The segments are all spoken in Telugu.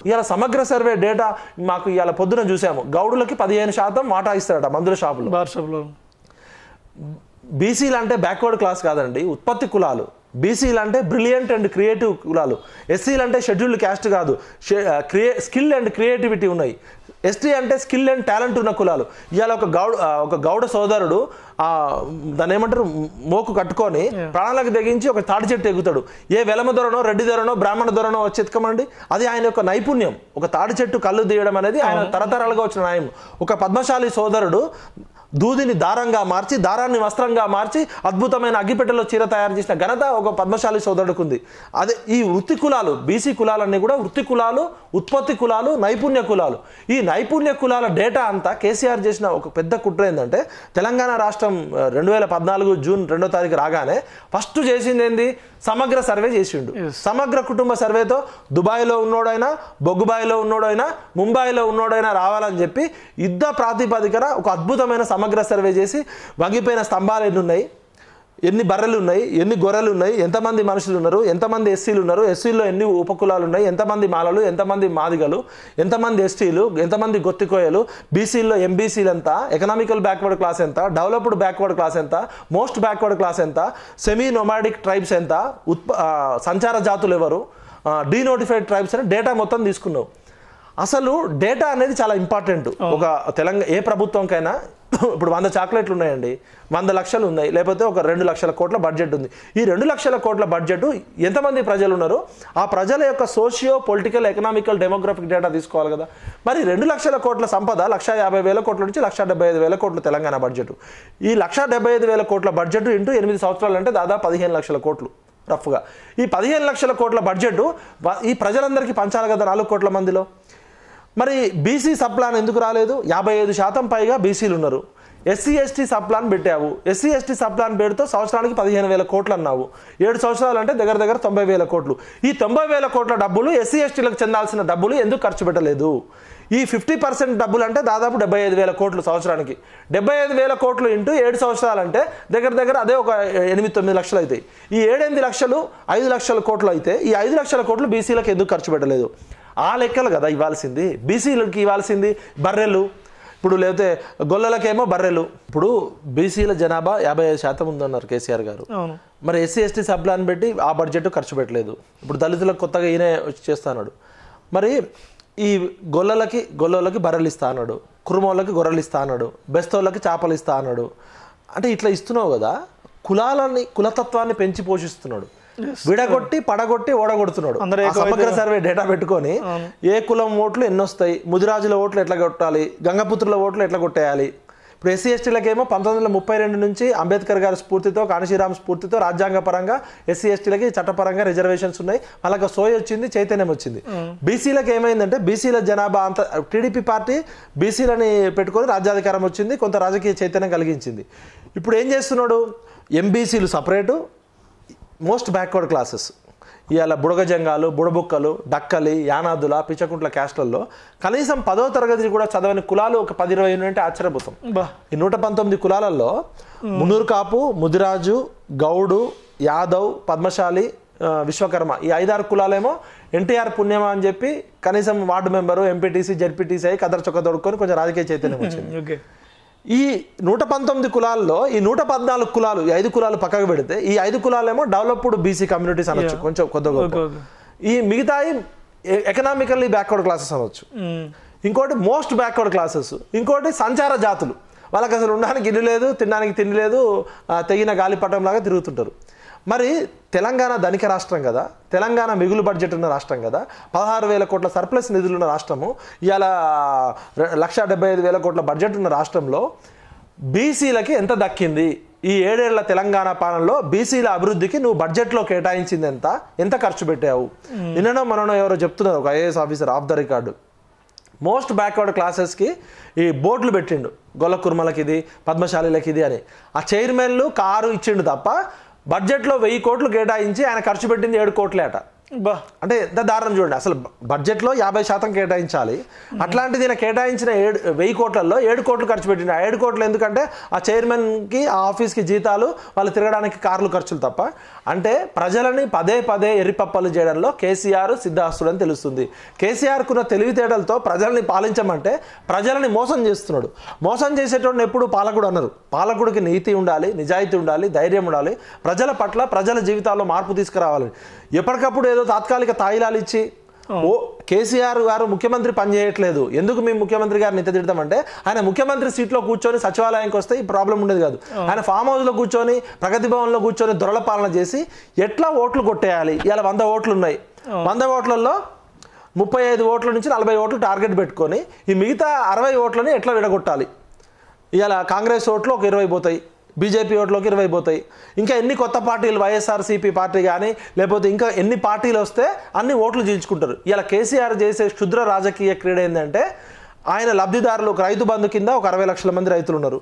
ఇవాళ సమగ్ర సర్వే డేటా మాకు ఇవాళ పొద్దున చూసాము గౌడులకి పదిహేను శాతం వాటా ఇస్తారట మందుల షాపులో బార్ షాప్లో బీసీలు అంటే బ్యాక్వర్డ్ క్లాస్ కాదండి ఉత్పత్తి కులాలు బీసీలు అంటే బ్రిలియంట్ అండ్ క్రియేటివ్ కులాలు ఎస్సీలు అంటే షెడ్యూల్డ్ క్యాస్ట్ కాదు క్రియే స్కిల్ అండ్ క్రియేటివిటీ ఉన్నాయి ఎస్టీ అంటే స్కిల్ అండ్ టాలెంట్ ఉన్న కులాలు ఇవాళ ఒక గౌడ ఆ, ఒక గౌడ సోదరుడు ఆ, దాన్ని ఏమంటారు మోకు కట్టుకొని ప్రాణాలకు తెగించి ఒక తాటి చెట్టు ఎగుతాడు ఏ వెలమ దొరనో రెడ్డి దొరనో బ్రాహ్మణ దొరనో వచ్చి ఎత్తుకమండి అది ఆయన యొక్క నైపుణ్యం ఒక తాటి చెట్టు కళ్ళు తీయడం అనేది ఆయన తరతరాలుగా వచ్చిన న్యాయం ఒక పద్మశాలి సోదరుడు దూదిని దారంగా మార్చి దారాన్ని వస్త్రంగా మార్చి అద్భుతమైన అగ్గిపెట్టెలో చీర తయారు చేసిన ఘనత ఒక పద్మశాలి సోదరుడికి ఉంది అదే ఈ వృత్తి కులాలు బీసీ కులాలన్నీ కూడా వృత్తి కులాలు ఉత్పత్తి కులాలు నైపుణ్య కులాలు ఈ నైపుణ్య కులాల డేటా అంతా కేసీఆర్ చేసిన ఒక పెద్ద కుట్ర ఏంటంటే తెలంగాణ రాష్ట్రం రెండు వేల పద్నాలుగు జూన్ రెండో తారీఖు రాగానే ఫస్ట్ చేసింది ఏంది సమగ్ర సర్వే చేసిండు సమగ్ర కుటుంబ సర్వేతో దుబాయ్లో ఉన్నోడైనా బొగ్గుబాయిలో ఉన్నోడైనా ముంబాయిలో ఉన్నోడైనా రావాలని చెప్పి యుద్ధ ప్రాతిపదికన ఒక అద్భుతమైన సమగ్ర సర్వే చేసి వంగిపోయిన స్తంభాలు ఎన్ని ఉన్నాయి ఎన్ని బర్రెలు ఉన్నాయి ఎన్ని గొర్రెలు ఉన్నాయి ఎంతమంది మనుషులు ఉన్నారు ఎంతమంది ఎస్సీలు ఉన్నారు ఎస్సీల్లో ఎన్ని ఉపకులాలు ఉన్నాయి ఎంతమంది మాలలు ఎంతమంది మాదిగలు ఎంతమంది ఎస్టీలు ఎంతమంది గొత్తికోయలు బీసీల్లో ఎంబీసీలు ఎంత ఎకనామికల్ బ్యాక్వర్డ్ క్లాస్ ఎంత డెవలప్డ్ బ్యాక్వర్డ్ క్లాస్ ఎంత మోస్ట్ బ్యాక్వర్డ్ క్లాస్ ఎంత సెమీ నొమాడిక్ ట్రైబ్స్ ఎంత ఉత్ప ఆ, సంచార జాతులు ఎవరు డీనోటిఫైడ్ ట్రైబ్స్ అని డేటా మొత్తం తీసుకున్నావు అసలు డేటా అనేది చాలా ఇంపార్టెంట్ ఒక తెలంగాణ ఏ ప్రభుత్వంకైనా ఇప్పుడు వంద చాక్లెట్లు ఉన్నాయండి వంద లక్షలు ఉన్నాయి లేకపోతే ఒక రెండు లక్షల కోట్ల బడ్జెట్ ఉంది ఈ రెండు లక్షల కోట్ల బడ్జెట్ ఎంతమంది ప్రజలు ఉన్నారు ఆ ప్రజల యొక్క socio political economical demographic data తీసుకోవాలి కదా మరి రెండు లక్షల కోట్ల సంపద లక్ష యాభై వేల కోట్ల నుంచి లక్ష డెబ్బై ఐదు వేల కోట్ల తెలంగాణ బడ్జెట్ ఈ లక్ష డెబ్బై ఐదు వేల కోట్ల బడ్జెట్ ఇంటూ ఎనిమిది సంవత్సరాలు అంటే దాదాపు పదిహేను లక్షల కోట్లు రఫ్గా ఈ పదిహేను లక్షల కోట్ల బడ్జెట్ వ- ఈ ప్రజలందరికీ పంచాలి కదా నాలుగు కోట్ల మందిలో మరి బీసీ సప్లాన్ ఎందుకు రాలేదు యాభై ఐదు శాతం పైగా బీసీలు ఉన్నారు ఎస్సీ ఎస్టీ సప్లాన్ పెట్టావు ఎస్సీ ఎస్టీ సప్లాన్ పేరుతో సంవత్సరానికి పదిహేను వేల కోట్లు అన్నావు ఏడు సంవత్సరాలు అంటే దగ్గర దగ్గర తొంభై వేల కోట్లు ఈ తొంభై వేల కోట్ల డబ్బులు ఎస్సీ ఎస్టీలకు చెందాల్సిన డబ్బులు ఎందుకు ఖర్చు పెట్టలేదు ఈ ఫిఫ్టీ పర్సెంట్ డబ్బులు అంటే దాదాపు డెబ్బై ఐదు వేల కోట్లు సంవత్సరానికి డెబ్బై ఐదు వేల కోట్లు ఇంటూ ఏడు సంవత్సరాలు అంటే దగ్గర దగ్గర అదే ఒక ఎనిమిది తొమ్మిది లక్షలు అవుతాయి ఈ ఏడెనిమిది లక్షలు ఐదు లక్షల కోట్లు అయితే ఈ ఐదు లక్షల కోట్లు బీసీలకు ఎందుకు ఖర్చు పెట్టలేదు ఆ లెక్కలు కదా ఇవ్వాల్సింది బీసీలకి ఇవ్వాల్సింది బర్రెలు ఇప్పుడు లేకపోతే గొల్లలకేమో బర్రెలు ఇప్పుడు బీసీల జనాభా యాభై ఐదు శాతం ఉందన్నారు కేసీఆర్ గారు అవును మరి ఎస్సీ ఎస్టీ సబ్ ప్లాన్ పెట్టి ఆ బడ్జెట్ ఖర్చు పెట్టలేదు ఇప్పుడు దళితులకు కొత్తగా ఈయన వచ్చి చేస్తాడు మరి ఈ గొల్లలకి గొల్లలకి బర్రెలు ఇస్తా అన్నాడు కురుమోళ్ళకి గొర్రెలు ఇస్తా అన్నాడు బెస్తోళ్ళకి చేపలు ఇస్తా అన్నాడు అంటే ఇట్లా ఇస్తున్నావు కదా కులాలని కులతత్వాన్ని పెంచి పోషిస్తున్నాడు విడగొట్టి పడగొట్టి ఓడగొడుతున్నాడు అందరూ ఆ సమగ్ర సర్వే డేటా పెట్టుకొని ఏ కులం ఓట్లు ఎన్ని వస్తాయి ముదిరాజుల ఓట్లు ఎట్లా కొట్టాలి గంగపుత్రుల ఓట్లు ఎట్లా కొట్టేయాలి ఇప్పుడు ఎస్సీ ఎస్టీలకేమో పంతొమ్మిది వందల ముప్పై రెండు నుంచి అంబేద్కర్ గారి స్ఫూర్తితో కాణశీరామ్ స్ఫూర్తితో రాజ్యాంగ పరంగా ఎస్సీ ఎస్టీలకి చట్టపరంగా రిజర్వేషన్స్ ఉన్నాయి వాళ్ళకి సోయి వచ్చింది చైతన్యం వచ్చింది బీసీలకు ఏమైందంటే బీసీల జనాభా అంత టీడీపీ పార్టీ బీసీలని పెట్టుకొని రాజ్యాధికారం వచ్చింది కొంత రాజకీయ చైతన్యం కలిగించింది ఇప్పుడు ఏం చేస్తున్నాడు ఎంబీసీలు సపరేటు మోస్ట్ బ్యాక్వర్డ్ క్లాసెస్ ఇవాళ బుడగజంగాలు బుడబుక్కలు డక్కలి యానాదుల పిచ్చకుంట్ల క్యాస్ట్లలో కనీసం పదో తరగతి కూడా చదవని కులాలు ఒక పది ఇరవై అంటే ఆశ్చర్యపోతాం బా ఈ నూట పంతొమ్మిది కులాలలో మున్నూరు కాపు ముదిరాజు గౌడు యాదవ్ పద్మశాలి ఆ, విశ్వకర్మ ఈ ఐదారు కులాలేమో ఎన్టీఆర్ పుణ్యమా అని చెప్పి కనీసం వార్డు మెంబరు ఎంపీటీసీ జెడ్పీటీసీ అయి కదర్ చొక్క తొడుక్కొని కొంచెం రాజకీయ చైతన్యం వచ్చింది ఓకే ఈ నూట పంతొమ్మిది కులాల్లో ఈ నూట పద్నాలుగు కులాలు ఈ ఐదు కులాలు పక్కకు పెడితే ఈ ఐదు కులాలేమో డెవలప్డ్ బీసీ కమ్యూనిటీస్ అనొచ్చు Yeah. కొంచెం కొద్ది గొప్ప ఓకే ఓకే ఈ మిగతాయి ఎకనామికల్లీ బ్యాక్వర్డ్ క్లాసెస్ అనొచ్చు ఇంకోటి మోస్ట్ బ్యాక్వర్డ్ క్లాసెస్ ఇంకోటి సంచార జాతులు వాళ్ళకి అసలు ఉండడానికి ఇల్లు లేదు తినడానికి తిండి లేదు ఆ, తెగిన గాలిపటం లాగా తిరుగుతుంటారు మరి తెలంగాణ ధనిక రాష్ట్రం కదా తెలంగాణ మిగులు బడ్జెట్ ఉన్న రాష్ట్రం కదా పదహారు వేల కోట్ల సర్ప్లస్ నిధులు ఉన్న రాష్ట్రము ఇవాళ రె- లక్ష డెబ్బై ఐదు వేల కోట్ల బడ్జెట్ ఉన్న రాష్ట్రంలో బీసీలకి ఎంత దక్కింది ఈ ఏడేళ్ల తెలంగాణ పాలనలో బీసీల అభివృద్ధికి నువ్వు బడ్జెట్లో కేటాయించింది ఎంత ఎంత ఖర్చు పెట్టావు నిన్ననో మననో ఎవరో చెప్తున్నారు ఒక IAS officer of the record most backward క్లాసెస్కి ఈ బోర్డులు పెట్టిండు గొల్ల కుర్మలకి ఇది పద్మశాలిలకి ఇది అని ఆ చైర్మన్లు కారు ఇచ్చిండు తప్ప బడ్జెట్లో వెయ్యి కోట్లు కేటాయించి ఆయన ఖర్చు పెట్టింది ఏడు కోట్లే అట బా అంటే ఎంత దారుణం చూడండి అసలు బ- బడ్జెట్లో యాభై శాతం కేటాయించాలి అట్లాంటిది ఈయన కేటాయించిన ఏడు వెయ్యి కోట్లలో ఏడు కోట్లు ఖర్చు పెట్టిండు ఆ ఏడు కోట్లు ఎందుకంటే ఆ చైర్మన్కి ఆ ఆఫీస్కి జీతాలు వాళ్ళు తిరగడానికి కార్లు ఖర్చులు తప్ప అంటే ప్రజలని పదే పదే ఎర్రిపప్పలు చేయడంలో కేసీఆర్ సిద్ధాస్తుడని తెలుస్తుంది కేసీఆర్కున్న తెలివితేటలతో ప్రజల్ని పాలించమంటే ప్రజలని మోసం చేస్తున్నాడు మోసం చేసేటోడిని ఎప్పుడు పాలకుడు అన్నారు పాలకుడికి నీతి ఉండాలి నిజాయితీ ఉండాలి ధైర్యం ఉండాలి ప్రజల పట్ల ప్రజల జీవితాల్లో మార్పు తీసుకురావాలి ఎప్పటికప్పుడు ఏదో తాత్కాలిక తాయిలాలు ఇచ్చి ఓ కేసీఆర్ గారు ముఖ్యమంత్రి పనిచేయట్లేదు ఎందుకు మేము ముఖ్యమంత్రి గారిని ఇంత తిడతామంటే ఆయన ముఖ్యమంత్రి సీట్లో కూర్చొని సచివాలయానికి వస్తే ఈ ప్రాబ్లం ఉండేది కాదు ఆయన ఫామ్ హౌస్లో కూర్చొని ప్రగతి భవన్లో కూర్చొని దొరల పాలన చేసి ఎట్లా ఓట్లు కొట్టేయాలి ఇలా వంద ఓట్లు ఉన్నాయి వంద ఓట్లలో ముప్పై ఐదు ఓట్ల నుంచి నలభై ఓట్లు టార్గెట్ పెట్టుకొని ఈ మిగతా అరవై ఓట్లని ఎట్లా విడగొట్టాలి ఇవాళ కాంగ్రెస్ ఓట్లు ఒక ఇరవై పోతాయి బీజేపీ ఓట్లోకి ఇరవై పోతాయి ఇంకా ఎన్ని కొత్త పార్టీలు వైఎస్ఆర్సీపీ పార్టీ కానీ లేకపోతే ఇంకా ఎన్ని పార్టీలు వస్తే అన్ని ఓట్లు చీల్చుకుంటారు ఇలా కేసీఆర్ చేసే క్షుద్ర రాజకీయ క్రీడ ఏంటంటే ఆయన లబ్ధిదారులు ఒక రైతు బంధు కింద ఒక అరవై లక్షల మంది రైతులు ఉన్నారు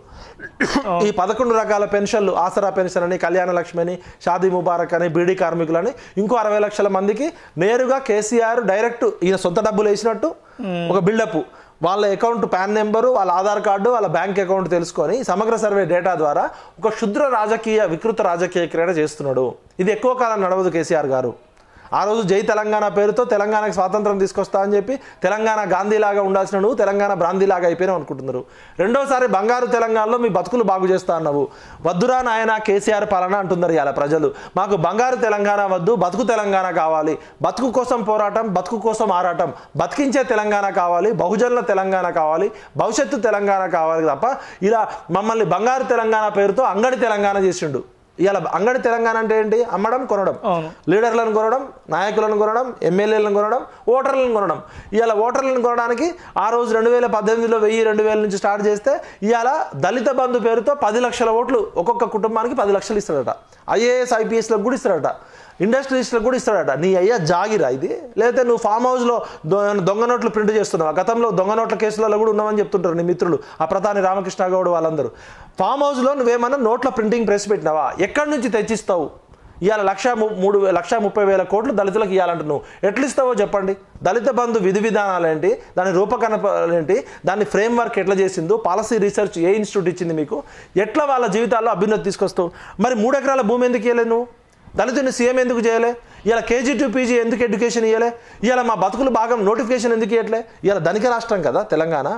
ఈ పదకొండు రకాల పెన్షన్లు ఆసరా పెన్షన్ అని కళ్యాణ లక్ష్మి అని షాదీ ముబారక్ అని బీడీ కార్మికులని ఇంకో అరవై లక్షల మందికి నేరుగా కేసీఆర్ డైరెక్ట్ ఈయన సొంత డబ్బులు వేసినట్టు ఒక బిల్డప్ వాళ్ళ అకౌంట్ పాన్ నెంబరు వాళ్ళ ఆధార్ కార్డు వాళ్ళ బ్యాంక్ అకౌంట్ తెలుసుకొని సమగ్ర సర్వే డేటా ద్వారా ఒక క్షుద్ర రాజకీయ వికృత రాజకీయ క్రీడ చేస్తున్నాడు ఇది ఎక్కువ కాలం నడవదు కేసీఆర్ గారు ఆ రోజు జై తెలంగాణ పేరుతో తెలంగాణకు స్వాతంత్రం తీసుకొస్తా అని చెప్పి తెలంగాణ గాంధీలాగా ఉండాల్సిన నువ్వు తెలంగాణ బ్రాంధీలాగా అయిపోయినావు అనుకుంటున్నారు రెండోసారి బంగారు తెలంగాణలో మీ బతుకులు బాగు చేస్తా అన్నావు వద్దురా నాయన కేసీఆర్ పాలన అంటున్నారు ఇలా ప్రజలు మాకు బంగారు తెలంగాణ వద్దు బతుకు తెలంగాణ కావాలి బతుకు కోసం పోరాటం బతుకు కోసం ఆరాటం బతికించే తెలంగాణ కావాలి బహుజనుల తెలంగాణ కావాలి భవిష్యత్తు తెలంగాణ కావాలి తప్ప ఇలా మమ్మల్ని బంగారు తెలంగాణ పేరుతో అంగడి తెలంగాణ చేసిండు ఇవాళ అంగడి తెలంగాణ అంటే ఏంటి అమ్మడం కొనడం అవును. లీడర్లను కొనడం నాయకులను కొనడం ఎమ్మెల్యేలను కొనడం ఓటర్లను కొనడం ఇవాళ ఓటర్లను కొనడానికి ఆ రోజు రెండు వేల పద్దెనిమిదిలో వెయ్యి రెండు వేల నుంచి స్టార్ట్ చేస్తే ఇవాళ దళిత బంధు పేరుతో పది లక్షల ఓట్లు ఒక్కొక్క కుటుంబానికి పది లక్షలు ఇస్తాడట ఐఏఎస్ ఐపీఎస్లకు కూడా ఇస్తాడట ఇండస్ట్రీస్లకు కూడా ఇస్తాడట నీ అయ్యా జాగిరా ఇది లేకపోతే నువ్వు ఫామ్ హౌస్లో దొ- దొంగ నోట్లు ప్రింట్ చేస్తున్నావు గతంలో దొంగ నోట్ల కేసులలో కూడా ఉన్నామని చెప్తుంటారు నీ మిత్రులు ఆ ప్రధాని రామకృష్ణ గౌడ్ వాళ్ళందరూ ఫామ్ హౌస్లో నువ్వేమన్నా నోట్ల ప్రింటింగ్ ప్రెస్ పెట్టినావా ఎక్కడి నుంచి తెచ్చిస్తావు ఇవాళ లక్ష ము- మూడు వే- లక్ష ముప్పై వేల కోట్లు దళితులకు ఇవ్వాలంట నువ్వు ఎట్లా ఇస్తావో చెప్పండి దళిత బంధు విధి విధానాలు ఏంటి దాని రూపకల్పన ఏంటి దాని ఫ్రేమ్ వర్క్ ఎట్లా చేసిందో పాలసీ రీసెర్చ్ ఏ ఇన్స్టిట్యూట్ ఇచ్చింది మీకు ఎట్లా వాళ్ళ జీవితాల్లో అభ్యున్నతి తీసుకొస్తావు మరి మూడు ఎకరాల భూమి ఎందుకు ఇవ్వలేదు నువ్వు దళితుని సీఎం ఎందుకు చేయలే ఇలా కేజీ టు పీజీ ఎందుకు ఎడ్యుకేషన్ ఇవ్వలే ఇలా మా బతుకులు భాగం నోటిఫికేషన్ ఎందుకు ఇవ్వట్లే ఇలా ధనిక రాష్ట్రం కదా తెలంగాణ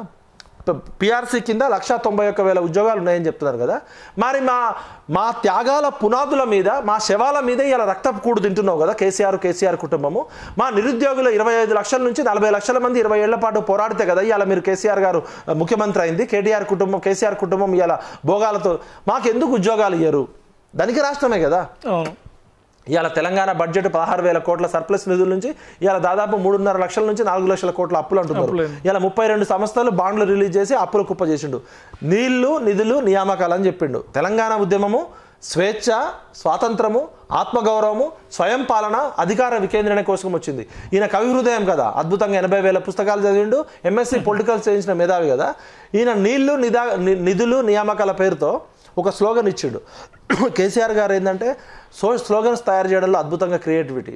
పిఆర్సీ కింద లక్ష తొంభై ఒక్క వేల ఉద్యోగాలు ఉన్నాయని చెప్తున్నారు కదా మరి మా మా త్యాగాల పునాదుల మీద మా శవాల మీద ఇలా రక్తపు కూడు తింటున్నావు కదా కేసీఆర్ కేసీఆర్ కుటుంబము మా నిరుద్యోగులు ఇరవై ఐదు లక్షల నుంచి నలభై లక్షల మంది ఇరవై ఏళ్ల పాటు పోరాడితే కదా ఇవాళ మీరు కేసీఆర్ గారు ఆ, ముఖ్యమంత్రి అయింది కేటీఆర్ కుటుంబం కేసీఆర్ కుటుంబం ఇవాళ భోగాలతో మాకు ఎందుకు ఉద్యోగాలు ఇయ్యరు ధనిక రాష్ట్రమే కదా అవును ఇవాళ తెలంగాణ బడ్జెట్ పదహారు వేల కోట్ల సర్ప్లస్ నిధుల నుంచి ఇవాళ దాదాపు మూడున్నర లక్షల నుంచి నాలుగు లక్షల కోట్ల అప్పులు అంటున్నారు అప్పులేండి. ఇలా ముప్పై రెండు సంస్థలు బాండ్లు రిలీజ్ చేసి అప్పులు కుప్ప చేసిండు నీళ్లు నిధులు నియామకాలు అని చెప్పిండు తెలంగాణ ఉద్యమము స్వేచ్ఛ స్వాతంత్రము ఆత్మగౌరవము స్వయం పాలన అధికార వికేంద్రణ కోసం వచ్చింది ఈయన కవి హృదయం కదా అద్భుతంగా ఎనభై వేల పుస్తకాలు చదివిండు ఎంఎస్సి పొలిటికల్ చేయించిన మేధావి కదా ఈయన నీళ్లు నిదా ని- నిధులు నియామకాల పేరుతో ఒక స్లోగన్ ఇచ్చిండు కేసీఆర్ గారు ఏంటంటే సో స్లోగన్స్ తయారు చేయడంలో అద్భుతంగా క్రియేటివిటీ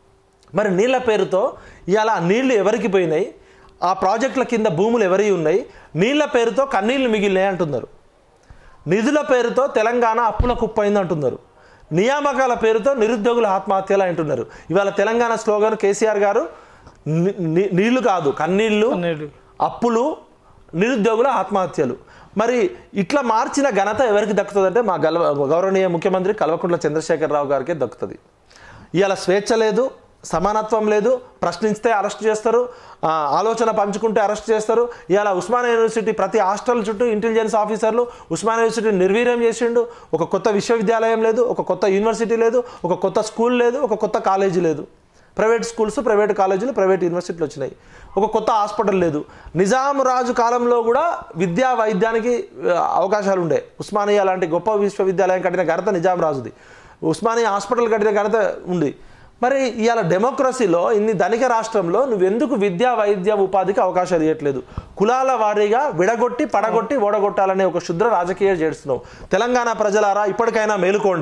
మరి నీళ్ళ పేరుతో ఇవాళ ఆ నీళ్లు ఎవరికి పోయినాయి ఆ ప్రాజెక్టుల కింద భూములు ఎవరి ఉన్నాయి నీళ్ళ పేరుతో కన్నీళ్లు మిగిలినాయి అంటున్నారు నిధుల పేరుతో తెలంగాణ అప్పుల కుప్పైంది అంటున్నారు నియామకాల పేరుతో నిరుద్యోగుల ఆత్మహత్యలు అంటున్నారు ఇవాళ తెలంగాణ స్లోగన్ కేసీఆర్ గారు ని- ని- నీళ్లు కాదు కన్నీళ్లు కన్నీళ్లు. అప్పులు నిరుద్యోగుల ఆత్మహత్యలు మరి ఇట్లా మార్చిన ఘనత ఎవరికి దక్కుతుందంటే మా గల గౌరవనీయ ముఖ్యమంత్రి కల్వకుంట్ల చంద్రశేఖరరావు గారికే దక్కుతుంది ఇవాళ స్వేచ్ఛ లేదు సమానత్వం లేదు ప్రశ్నిస్తే అరెస్ట్ చేస్తారు ఆ, ఆలోచన పంచుకుంటే అరెస్ట్ చేస్తారు ఇవాళ ఉస్మానియా యూనివర్సిటీ ప్రతి హాస్టల్ చుట్టూ ఇంటెలిజెన్స్ ఆఫీసర్లు ఉస్మానియా యూనివర్సిటీ నిర్వీర్యం చేసిండు ఒక కొత్త విశ్వవిద్యాలయం లేదు ఒక కొత్త యూనివర్సిటీ లేదు ఒక కొత్త స్కూల్ లేదు ఒక కొత్త కాలేజీ లేదు ప్రైవేట్ స్కూల్స్ ప్రైవేట్ కాలేజీలు ప్రైవేట్ యూనివర్సిటీలు వచ్చినాయి ఒక కొత్త హాస్పిటల్ లేదు నిజాం రాజు కాలంలో కూడా విద్యా వైద్యానికి ఆ, అవకాశాలు ఉండే ఉస్మానియా లాంటి గొప్ప విశ్వవిద్యాలయం కట్టిన ఘనత నిజాం రాజుది ఉస్మానియా హాస్పిటల్ కట్టిన ఘనత ఉంది మరి ఇవాళ డెమోక్రసీలో ఇన్ని ధనిక రాష్ట్రంలో నువ్వెందుకు విద్యా వైద్య ఉపాధికి అవకాశాలు ఇవ్వట్లేదు కులాల వారీగా విడగొట్టి పడగొట్టి ఓడగొట్టాలనే ఒక శుద్ర రాజకీయం చేస్తున్నావు తెలంగాణ ప్రజలారా ఇప్పటికైనా మేలుకోండి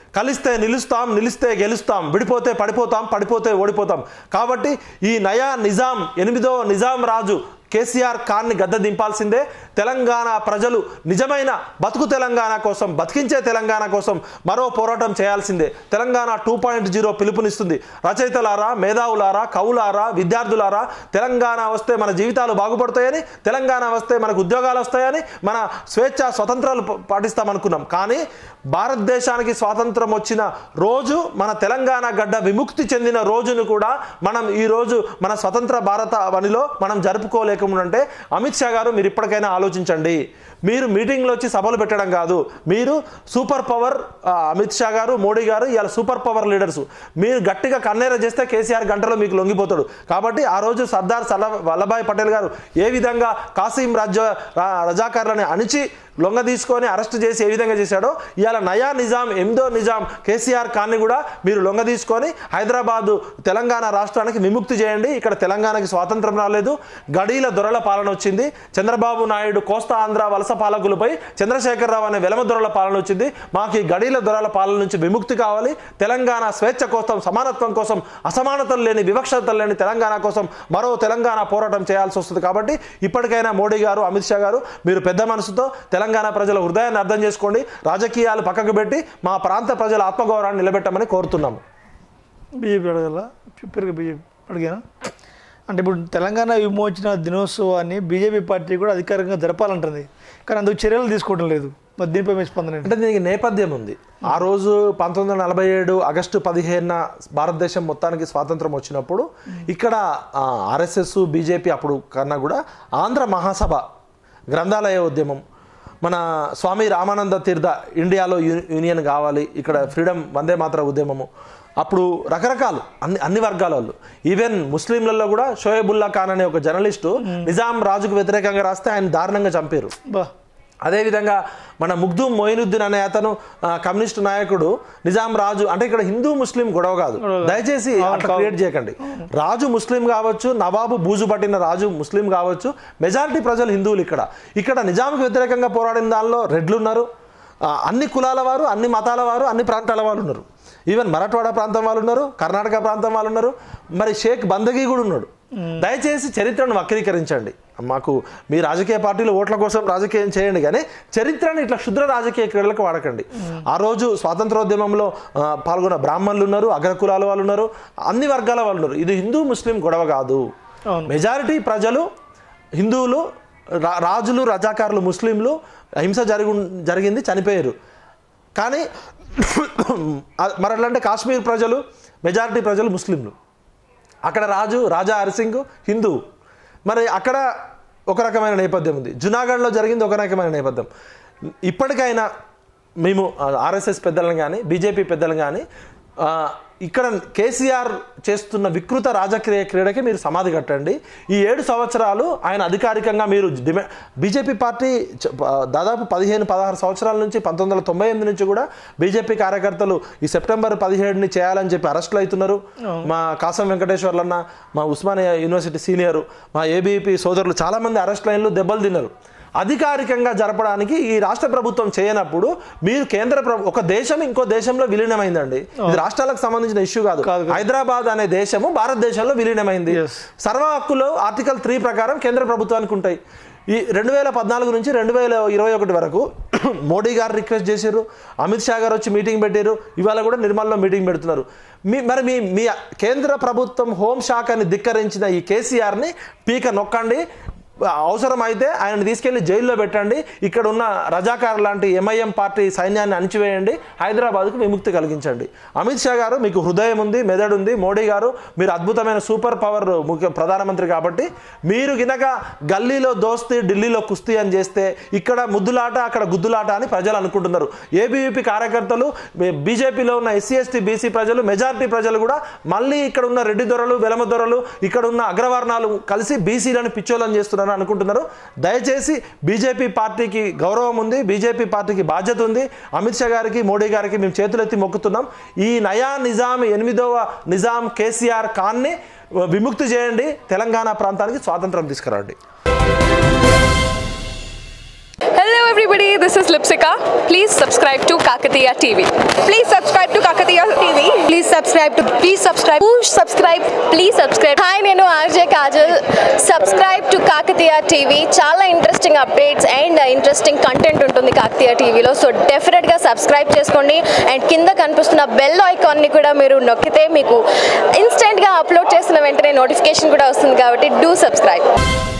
కలిస్తే నిలుస్తాం నిలిస్తే గెలుస్తాం విడిపోతే పడిపోతాం పడిపోతే ఓడిపోతాం కాబట్టి ఈ నయా నిజాం ఎనిమిదో నిజాం రాజు కేసీఆర్ ఖాన్ని గద్ద దింపాల్సిందే తెలంగాణ ప్రజలు నిజమైన బతుకు తెలంగాణ కోసం బతికించే తెలంగాణ కోసం మరో పోరాటం చేయాల్సిందే తెలంగాణ టూ పాయింట్ జీరో పిలుపునిస్తుంది రచయితలారా మేధావులారా కవులారా విద్యార్థులారా తెలంగాణ వస్తే మన జీవితాలు బాగుపడతాయని తెలంగాణ వస్తే మనకు ఉద్యోగాలు వస్తాయని మన స్వేచ్ఛ స్వతంత్రాలు ప- పాటిస్తామనుకున్నాం కానీ భారతదేశానికి స్వాతంత్రం వచ్చిన రోజు మన తెలంగాణ గడ్డ విముక్తి చెందిన రోజును కూడా మనం ఈ రోజు మన స్వతంత్ర భారత అవనిలో మనం జరుపుకోలేకుండా అమిత్ షా గారు మీరు ఇప్పటికైనా ఆలోచించండి మీరు మీటింగ్లో వచ్చి సభలు పెట్టడం కాదు మీరు సూపర్ పవర్ ఆ, అమిత్ షా గారు మోడీ గారు ఇవాళ సూపర్ పవర్ లీడర్స్ మీరు గట్టిగా కన్నేర చేస్తే కేసీఆర్ గంటలో మీకు లొంగిపోతాడు కాబట్టి ఆ రోజు సర్దార్ సల్ల వల్లభాయ్ పటేల్ గారు ఏ విధంగా కాసిం రాజ్య రా- రజాకారులని అణిచి లొంగ తీసుకొని అరెస్ట్ చేసి ఏ విధంగా చేశాడో ఇవాళ నయా నిజాం ఎనిమిదో నిజాం కేసీఆర్ ఖాన్ని కూడా మీరు లొంగ తీసుకొని హైదరాబాదు తెలంగాణ రాష్ట్రానికి విముక్తి చేయండి ఇక్కడ తెలంగాణకి స్వాతంత్రం రాలేదు గడీల దొరల పాలన వచ్చింది చంద్రబాబు నాయుడు కోస్తా ఆంధ్ర వలస పాలకులపై చంద్రశేఖరరావు అనే వెలమ దొరల పాలన వచ్చింది మాకు ఈ గడీల దొరల పాలన నుంచి విముక్తి కావాలి తెలంగాణ స్వేచ్ఛ కోసం సమానత్వం కోసం అసమానతలు లేని వివక్షతలు లేని తెలంగాణ కోసం మరో తెలంగాణ పోరాటం చేయాల్సి వస్తుంది కాబట్టి ఇప్పటికైనా మోడీ గారు అమిత్ షా గారు మీరు పెద్ద మనసుతో తెలంగాణ ప్రజల హృదయాన్ని అర్థం చేసుకోండి రాజకీయాలు పక్కకు పెట్టి మా ప్రాంత ప్రజల ఆత్మగౌరవాన్ని నిలబెట్టమని కోరుతున్నాము బీజేపీ అడగల చెప్పారు బీజేపీ అడిగాను అంటే ఇప్పుడు తెలంగాణ విమోచన దినోత్సవాన్ని బీజేపీ పార్టీ కూడా అధికారికంగా జరపాలంటుంది కానీ అందుకు చర్యలు తీసుకోవడం లేదు మరి దీనిపై మీ స్పందన ఏంటి? అంటే దీనికి నేపథ్యం ఉంది ఆ రోజు పంతొమ్మిది వందల నలభై ఏడు ఆగస్టు పదిహేనున భారతదేశం మొత్తానికి స్వాతంత్రం వచ్చినప్పుడు ఇక్కడ ఆర్ఎస్ఎస్ బీజేపీ అప్పుడు కన్నా కూడా ఆంధ్ర మహాసభ గ్రంథాలయ ఉద్యమం మన స్వామి రామానంద తీర్థ ఇండియాలో యూ- యూనియన్ కావాలి ఇక్కడ ఫ్రీడమ్ వందే మాత్ర ఉద్యమము అప్పుడు రకరకాలు అన్ని అన్ని వర్గాల వాళ్ళు ఈవెన్ ముస్లింలలో కూడా షోయబుల్లా ఖాన్ అనే ఒక జర్నలిస్టు నిజాం రాజుకు వ్యతిరేకంగా రాస్తే ఆయన దారుణంగా చంపారు బా అదేవిధంగా మన ముగ్ధు మొయినుద్దీన్ అనే అతను ఆ, కమ్యూనిస్టు నాయకుడు నిజాం రాజు అంటే ఇక్కడ హిందూ ముస్లిం గొడవ కాదు దయచేసి అట్లా క్రియేట్ చేయకండి రాజు ముస్లిం కావచ్చు నవాబు బూజు పట్టిన రాజు ముస్లిం కావచ్చు మెజారిటీ ప్రజలు హిందువులు ఇక్కడ ఇక్కడ నిజాంకి వ్యతిరేకంగా పోరాడిన దానిలో రెడ్లు ఉన్నారు ఆ, అన్ని కులాల వారు అన్ని మతాల వారు అన్ని ప్రాంతాల వాళ్ళు ఉన్నారు ఈవెన్ మరాఠవాడ ప్రాంతం వాళ్ళు ఉన్నారు కర్ణాటక ప్రాంతం వాళ్ళు ఉన్నారు మరి షేక్ బందగీ కూడా ఉన్నాడు దయచేసి చరిత్రను వక్రీకరించండి మాకు మీ రాజకీయ పార్టీలు ఓట్ల కోసం రాజకీయం చేయండి కానీ చరిత్రను ఇట్లా క్షుద్ర రాజకీయ క్రీడలకు వాడకండి ఆ రోజు స్వాతంత్రోద్యమంలో ఆ, పాల్గొన్న బ్రాహ్మణులు ఉన్నారు అగ్రకులాల వాళ్ళు ఉన్నారు అన్ని వర్గాల వాళ్ళు ఉన్నారు ఇది హిందూ ముస్లిం గొడవ కాదు అవును. మెజారిటీ ప్రజలు హిందువులు రా- రాజులు రజాకారులు ముస్లింలు హింస జరిగి జరిగింది చనిపోయారు కానీ ఆ- మరి అట్లంటే కాశ్మీర్ ప్రజలు మెజారిటీ ప్రజలు ముస్లింలు అక్కడ రాజు రాజా హరిసింగ్ హిందూ మరి అక్కడ ఒక రకమైన నేపథ్యం ఉంది జునాగఢ్లో జరిగింది ఒక రకమైన నేపథ్యం ఇప్పటికైనా మేము ఆర్ఎస్ఎస్ పెద్దలను కానీ బీజేపీ పెద్దలను కానీ ఆ, ఇక్కడ కేసీఆర్ చేస్తున్న వికృత రాజకీయ క్రీడకి మీరు సమాధి కట్టండి ఈ ఏడు సంవత్సరాలు ఆయన అధికారికంగా మీరు డిమా బీజేపీ పార్టీ చ- ప- దాదాపు పదిహేను పదహారు సంవత్సరాల నుంచి పంతొమ్మిది వందల తొంభై ఎనిమిది నుంచి కూడా బీజేపీ కార్యకర్తలు ఈ సెప్టెంబర్ పదిహేడుని చేయాలని చెప్పి అరెస్టులు అవుతున్నారు మా కాసం వెంకటేశ్వర్లన్న మా ఉస్మానియా యూనివర్సిటీ సీనియర్ మా ఏబీపీ సోదరులు చాలామంది అరెస్ట్ లైన్లు దెబ్బలు తిన్నారు అధికారికంగా జరపడానికి ఈ రాష్ట్ర ప్రభుత్వం చేయనప్పుడు మీరు కేంద్ర ప్రభు ఒక దేశం ఇంకో దేశంలో విలీనమైందండి ఇది రాష్ట్రాలకు సంబంధించిన ఇష్యూ కాదు కాదు, కాదు. హైదరాబాద్ అనే దేశము భారతదేశంలో విలీనమైంది Yes. సర్వ హక్కులు ఆర్టికల్ త్రీ ప్రకారం కేంద్ర ప్రభుత్వానికి ఉంటాయి ఈ రెండు వేల పద్నాలుగు నుంచి రెండు వేల ఇరవై ఒకటి వరకు మోడీ గారు రిక్వెస్ట్ చేశారు అమిత్ షా గారు వచ్చి మీటింగ్ పెట్టారు ఇవాళ కూడా నిర్మల్లో మీటింగ్ పెడుతున్నారు మీ మరి మీ మీ కేంద్ర ప్రభుత్వం హోంశాఖని ధిక్కరించిన ఈ కేసీఆర్ని పీక నొక్కండి అవసరమైతే ఆయన తీసుకెళ్లి జైల్లో పెట్టండి ఇక్కడ ఉన్న రజాకార్ లాంటి ఎంఐఎం పార్టీ సైన్యాన్ని అణిచివేయండి హైదరాబాద్కు విముక్తి కలిగించండి అమిత్ షా గారు మీకు హృదయం ఉంది మెదడు ఉంది మోడీ గారు మీరు అద్భుతమైన సూపర్ పవర్ ముఖ్య ప్రధానమంత్రి కాబట్టి మీరు గినక గల్లీలో దోస్తీ ఢిల్లీలో కుస్తీ అని చేస్తే ఇక్కడ ముద్దులాట అక్కడ గుద్దులాట అని ప్రజలు అనుకుంటున్నారు ఏబీవీపీ కార్యకర్తలు బీజేపీలో ఉన్న ఎస్సీ ఎస్టీ బీసీ ప్రజలు మెజారిటీ ప్రజలు కూడా మళ్ళీ ఇక్కడ ఉన్న రెడ్డి దొరలు వెలమ దొరలు ఇక్కడ ఉన్న అగ్రవర్ణాలు కలిసి బీసీలను పిచ్చోళ్ళని చేస్తున్నారని అనుకుంటున్నారు దయచేసి బీజేపీ పార్టీకి గౌరవం ఉంది బీజేపీ పార్టీకి బాధ్యత ఉంది అమిత్ షా గారికి మోడీ గారికి మేము చేతులెత్తి మొక్కుతున్నాం ఈ నయా నిజాం ఎనిమిదవ నిజాం కేసీఆర్ ఖాన్ని విముక్తి చేయండి తెలంగాణ ప్రాంతానికి స్వాతంత్రం తీసుకురండి Hello everybody, this is Lipsika. Please subscribe to Kakatiya TV. Please subscribe to Kakatiya TV. Please subscribe to please subscribe subscribe please subscribe hi నేను RJ Kajal subscribe to Kakatiya TV చాలా interesting updates and interesting content ఉంటుంది కాకతీయ టీవీలో సో డెఫినెట్గా సబ్స్క్రైబ్ చేసుకోండి అండ్ కింద కనిపిస్తున్న బెల్ ఐకాన్ని కూడా మీరు నొక్కితే మీకు ఇన్స్టెంట్గా అప్లోడ్ చేసిన వెంటనే నోటిఫికేషన్ కూడా వస్తుంది కాబట్టి డూ సబ్స్క్రైబ్